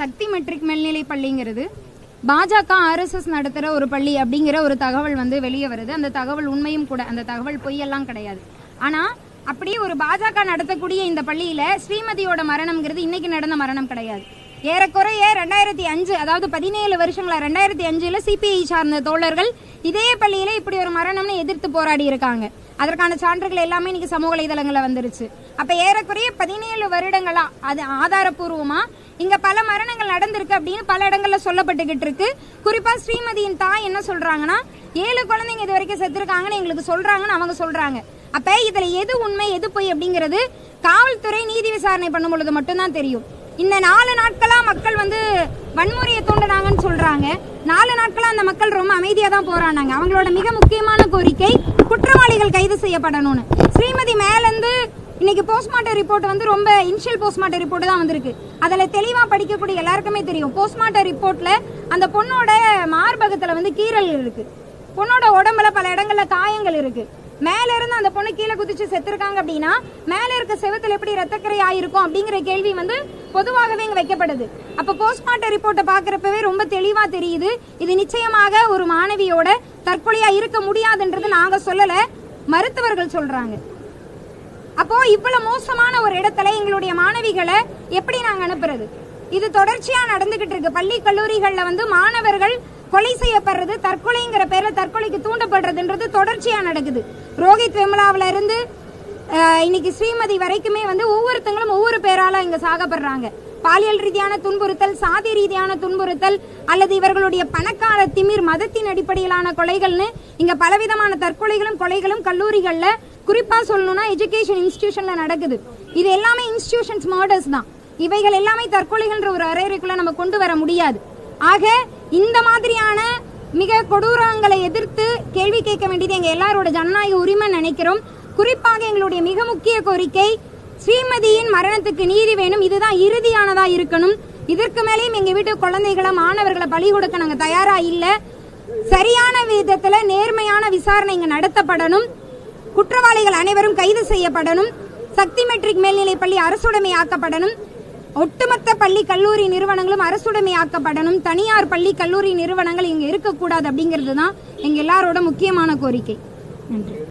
சக்தி matric மேல்நிலை பள்ளிங்கிறது பாஜக RSS நடத்துகிற ஒரு பள்ளி அப்படிங்கிற ஒரு தகவல் வந்து வெளியே வருது அந்த தகவல் உண்மையும் கூட அந்த தகவல் பொய்யெல்லாம் கிடையாது ஆனால் அப்படியே ஒரு பாஜக நடத்தக்கூடிய இந்த பள்ளியில் ஸ்ரீமதியோட மரணம்ங்கிறது இன்னைக்கு நடந்த மரணம் கிடையாது ஏறக்குறைய ரெண்டாயிரத்தி அஞ்சு அதாவது பதினேழு வருஷங்களா ரெண்டாயிரத்தி அஞ்சுல சிபிஐ சார்ந்த தோழர்கள் இதே பள்ளியில இப்படி ஒரு மரணம்னு எதிர்த்து போராடி இருக்காங்க அதற்கான சான்றுகள் எல்லாமே இன்னைக்கு சமூக வலைதளங்கள்ல வந்துருச்சு அப்ப ஏறக்குறைய பதினேழு வருடங்களா அது ஆதாரப்பூர்வமா இங்க பல மரணங்கள் நடந்திருக்கு அப்படின்னு பல இடங்கள்ல சொல்லப்பட்டுகிட்டு இருக்கு குறிப்பா ஸ்ரீமதியின் தாய் என்ன சொல்றாங்கன்னா ஏழு குழந்தைங்க இது வரைக்கும் செத்துருக்காங்கன்னு எங்களுக்கு சொல்றாங்கன்னு அவங்க சொல்றாங்க அப்ப இதுல எது உண்மை எது பொய் அப்படிங்கிறது காவல்துறை நீதி விசாரணை பண்ணும் பொழுது மட்டும்தான் தெரியும் இந்த நாலு நாட்களா மக்கள் வந்து வன்முறையை தூண்டினாங்கன்னு சொல்றாங்க நாலு நாட்களா அந்த மக்கள் ரொம்ப அமைதியா தான் போராடினாங்க அவங்களோட மிக முக்கியமான கோரிக்கை குற்றவாளிகள் கைது செய்யப்படணும்னு ஸ்ரீமதி மேலேருந்து இன்னைக்கு போஸ்ட்மார்ட்டம் ரிப்போர்ட் வந்து ரொம்ப இனிஷியல் போஸ்ட்மார்ட்டம் ரிப்போர்ட் தான் வந்திருக்கு அதுல தெளிவா படிக்கக்கூடிய எல்லாருக்குமே தெரியும் போஸ்ட்மார்ட்டம் ரிப்போர்ட்ல அந்த பொண்ணோட மார்பகத்துல வந்து கீறல் இருக்கு பொண்ணோட உடம்புல பல இடங்கள்ல காயங்கள் இருக்கு மேல இருந்து அந்த பொண்ணு கீழே குதிச்சு செத்துருக்காங்க அப்படின்னா மேல இருக்க செவத்துல எப்படி ரத்தக்கரை ஆயிருக்கும் அப்படிங்கிற கேள்வி வந்து பொதுவாகவே இங்க வைக்கப்படுது அப்ப போஸ்ட்மார்ட்டம் ரிப்போர்ட்டை பாக்குறப்பவே ரொம்ப தெளிவா தெரியுது இது நிச்சயமாக ஒரு மாணவியோட தற்கொலையா இருக்க முடியாதுன்றது நாங்க சொல்லல மருத்துவர்கள் சொல்றாங்க அப்போ இவ்வளவு மோசமான ஒரு இடத்துல எங்களுடைய மாணவிகளை எப்படி நாங்க அனுப்புறது இது தொடர்ச்சியா நடந்துகிட்டு இருக்கு பள்ளி கல்லூரிகள்ல வந்து மாணவர்கள் கொலை செய்யப்படுறது தற்கொலைங்கிற பேர்ல தற்கொலைக்கு தூண்டப்படுறதுன்றது தொடர்ச்சியா நடக்குது ரோஹித் வெம்லாவில இருந்து அஹ், இன்னைக்கு ஸ்ரீமதி வரைக்குமே வந்து ஒவ்வொருத்தங்களும் ஒவ்வொரு பேரால இங்க சாகப்படுறாங்க பாலியல் ரீதியான துன்புறுத்தல் சாதி ரீதியான துன்புறுத்தல் அல்லது இவர்களுடைய பணக்கார திமிர் மதத்தின் அடிப்படையிலான கொலைகள்னு இங்க பலவிதமான தற்கொலைகளும் கொலைகளும் கல்லூரிகள்ல குறிப்பா சொல்லணும்னா எஜுகேஷன் இன்ஸ்டிடியூஷன்ல நடக்குது இது எல்லாமே இன்ஸ்டிடியூஷன்ஸ் மர்டர்ஸ் தான் இவைகள் எல்லாமே தற்கொலைகள்ன்ற ஒரு அரையறைக்குள்ள நம்ம கொண்டு வர முடியாது ஆக இந்த மாதிரியான மிக கொடூரங்களை எதிர்த்து கேள்வி கேட்க வேண்டியது எங்க எல்லாரோட ஜனநாயக உரிமை நினைக்கிறோம் குறிப்பாக எங்களுடைய மிக முக்கிய கோரிக்கை ஸ்ரீமதியின் மரணத்துக்கு நீதி வேணும் இதுதான் இறுதியானதா இருக்கணும் இதற்கு மேலேயும் எங்க வீட்டு குழந்தைகளை மாணவர்களை பலி கொடுக்க நாங்க தயாரா இல்ல சரியான விதத்துல நேர்மையான விசாரணை இங்க நடத்தப்படணும் குற்றவாளிகள் அனைவரும் கைது செய்யப்படணும் சக்தி மெட்ரிக் மேல்நிலைப் பள்ளி அரசுடைமை ஆக்கப்படணும் ஒட்டுமொத்த பள்ளி கல்லூரி நிறுவனங்களும் அரசுடைமை ஆக்கப்படணும் தனியார் பள்ளி கல்லூரி நிறுவனங்கள் இங்க இருக்கக்கூடாது அப்படிங்கிறது தான் எங்க எல்லாரோட முக்கியமான கோரிக்கை நன்றி